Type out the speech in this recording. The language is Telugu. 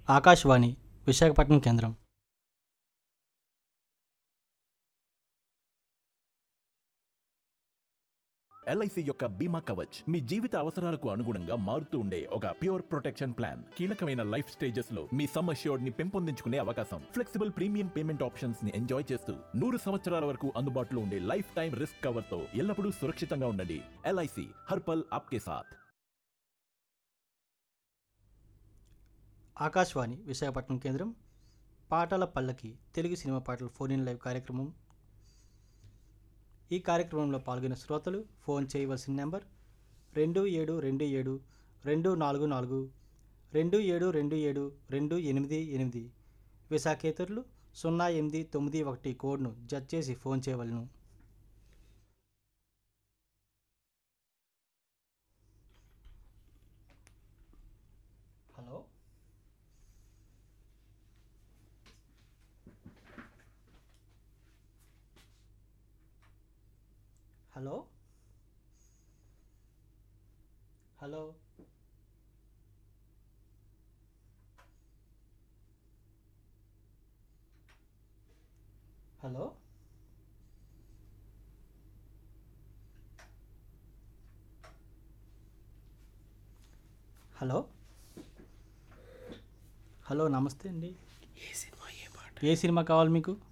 ఆకాశవాణి విశాఖపట్నం కేంద్రం ఎల్ఐసి యొక్క బీమా కవచ్ మీ జీవిత అవసరాలకు అనుగుణంగా మారుతూ ఉండే ఒక ప్యూర్ ప్రొటెక్షన్ ప్లాన్ కీలకమైన లైఫ్ స్టేజెస్ లో మీ సమ్ అష్యూర్డ్ ని పెంపొందించుకునే అవకాశం ఫ్లెక్సిబుల్ ప్రీమియం పేమెంట్ ఆప్షన్స్ ని ఎంజాయ్ చేస్తూ నూరు సంవత్సరాల వరకు అందుబాటులో ఉండే లైఫ్ టైం రిస్క్ కవర్ తో ఎల్లప్పుడూ సురక్షితంగా ఉండండి ఎల్ఐసి హర్పల్ ఆప్కే సాథ్ ఆకాశవాణి విశాఖపట్నం కేంద్రం పాటల పల్లకి తెలుగు సినిమా పాటల ఫోన్ ఇన్ లైవ్ కార్యక్రమం ఈ కార్యక్రమంలో పాల్గొన్న శ్రోతలు ఫోన్ చేయవలసిన నెంబర్ రెండు ఏడు రెండు ఏడు రెండు నాలుగు నాలుగు రెండు ఏడు రెండు ఏడు రెండు ఎనిమిది ఎనిమిది విశాఖేతరులు సున్నా ఎనిమిది తొమ్మిది ఒకటి కోడ్ను జడ్ చేసి ఫోన్ చేయవలను hello hello hello hello hello hello నమస్తే అండి ఏ సినిమా కావాలి మీకు